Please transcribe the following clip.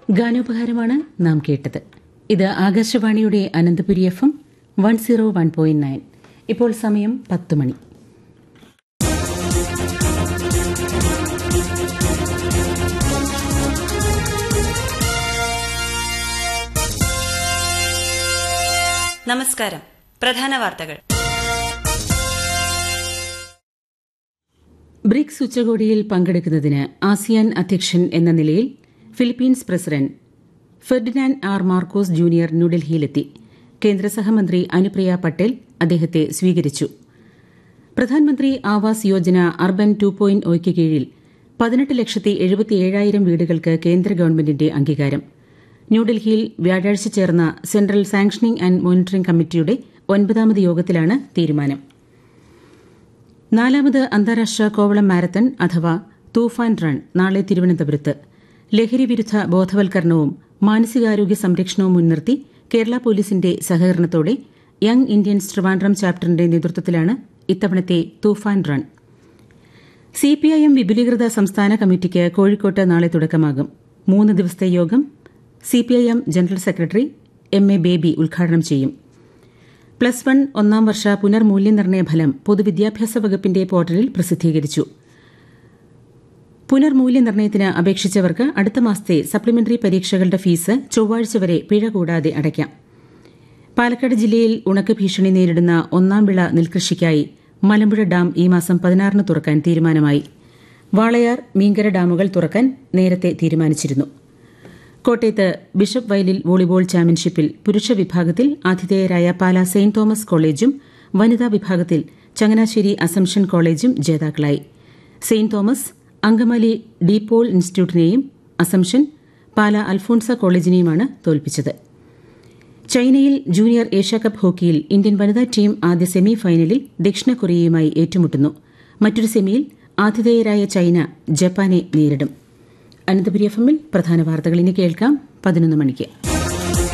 ഗാനോപഹാരമാണ് നാം കേട്ടത് ഇത് ആകാശവാണിയുടെ Ananthapuri F M one zero one point nine ഇപ്പോൾ സമയം പത്ത് മണി നമസ്കാരം പ്രധാന വാർത്തകൾ ബ്രിക്സ് ഉച്ചകോടിയിൽ പങ്കെടുക്കുന്നതിന് ആസിയാൻ അധ്യക്ഷൻ എന്ന നിലയിൽ Philippines president Ferdinand R Marcos junior ന്യൂഡൽഹിയിലെത്തി കേന്ദ്ര സഹമന്ത്രി അനുപ്രിയ പട്ടേൽ അദ്ദേഹത്തെ സ്വീകരിച്ചു പ്രധാനമന്ത്രി Awas Yojana urban two point ഒയ്ക്ക് കീഴിൽ പതിനെട്ട് ലക്ഷത്തി എഴുപത്തിയേഴായിരം വീടുകൾക്ക് കേന്ദ്ര ഗവൺമെന്റിന്റെ അംഗീകാരം ന്യൂഡൽഹിയിൽ വ്യാഴാഴ്ച ചേർന്ന സെൻട്രൽ സാങ്ഷനിംഗ് ആൻഡ് മോണിറ്ററിംഗ് കമ്മിറ്റിയുടെ ഒൻപതാമത് യോഗത്തിലാണ് തീരുമാനം നാലാമത് അന്താരാഷ്ട്ര കോവളം മാരത്തൺ അഥവാ തൂഫാൻ റൺ നാളെ തിരുവനന്തപുരത്ത് ലഹരി വിരുദ്ധ ബോധവൽക്കരണവും മാനസികാരോഗ്യ സംരക്ഷണവും മുൻനിർത്തി കേരള പോലീസിന്റെ സഹകരണത്തോടെ യങ് ഇന്ത്യൻസ് ട്രിവാൻഡ്രം ചാപ്റ്ററിന്റെ നേതൃത്വത്തിലാണ് ഇത്തവണത്തെ തൂഫാൻ റൺ സിപിഐഎം വിപുലീകൃത സംസ്ഥാന കമ്മിറ്റിക്ക് കോഴിക്കോട്ട് നാളെ തുടക്കമാകും മൂന്ന് ദിവസത്തെ യോഗം CPIM general secretary M A Baby ഉദ്ഘാടനം ചെയ്യും പ്ലസ് വൺ ഒന്നാം വർഷ പുനർമൂല്യനിർണ്ണയ ഫലം പൊതുവിദ്യാഭ്യാസ വകുപ്പിന്റെ പോർട്ടലിൽ പ്രസിദ്ധീകരിച്ചു പുനർമൂല്യനിർണ്ണയത്തിന് അപേക്ഷിച്ചവർക്ക് അടുത്ത മാസത്തെ സപ്ലിമെന്ററി പരീക്ഷകളുടെ ഫീസ് ചൊവ്വാഴ്ച വരെ പിഴ കൂടാതെ അടയ്ക്കാം പാലക്കാട് ജില്ലയിൽ ഉണക്ക് ഭീഷണി നേരിടുന്ന ഒന്നാം വിള നെൽകൃഷിക്കായി മലമ്പുഴ ഡാം ഈ മാസം പതിനാറിന് തുറക്കാൻ തീരുമാനമായി വാളയാർ മീങ്കര ഡാമുകൾ തുറക്കാൻ നേരത്തെ തീരുമാനിച്ചിരുന്നു കോട്ടയത്ത് ബിഷപ്പ് വയലിൽ വോളിബോൾ ചാമ്പ്യൻഷിപ്പിൽ പുരുഷ വിഭാഗത്തിൽ ആതിഥേയരായ പാല സെയിന്റ് തോമസ് കോളേജും വനിതാ വിഭാഗത്തിൽ ചങ്ങനാശ്ശേരി അസംഷൻ കോളേജും ജേതാക്കളായി സെയിന്റ് തോമസ് അങ്കമാലി ഡീപോൾ ഇൻസ്റ്റിറ്റ്യൂട്ടിനെയും അസംഷൻ പാല അൽഫോൺസ കോളേജിനെയുമാണ് തോൽപ്പിച്ചത് ചൈനയിൽ ജൂനിയർ ഏഷ്യാകപ്പ് ഹോക്കിയിൽ ഇന്ത്യൻ വനിതാ ടീം ആദ്യ സെമി ഫൈനലിൽ ദക്ഷിണ കൊറിയയുമായി ഏറ്റുമുട്ടുന്നു മറ്റൊരു സെമിയിൽ ആതിഥേയരായ ചൈന ജപ്പാനെ നേരിടും അനന്തപുരി എഫ് എമ്മിൽ പ്രധാന വാർത്തകൾ ഇനി കേൾക്കാം പതിനൊന്ന് മണിക്ക്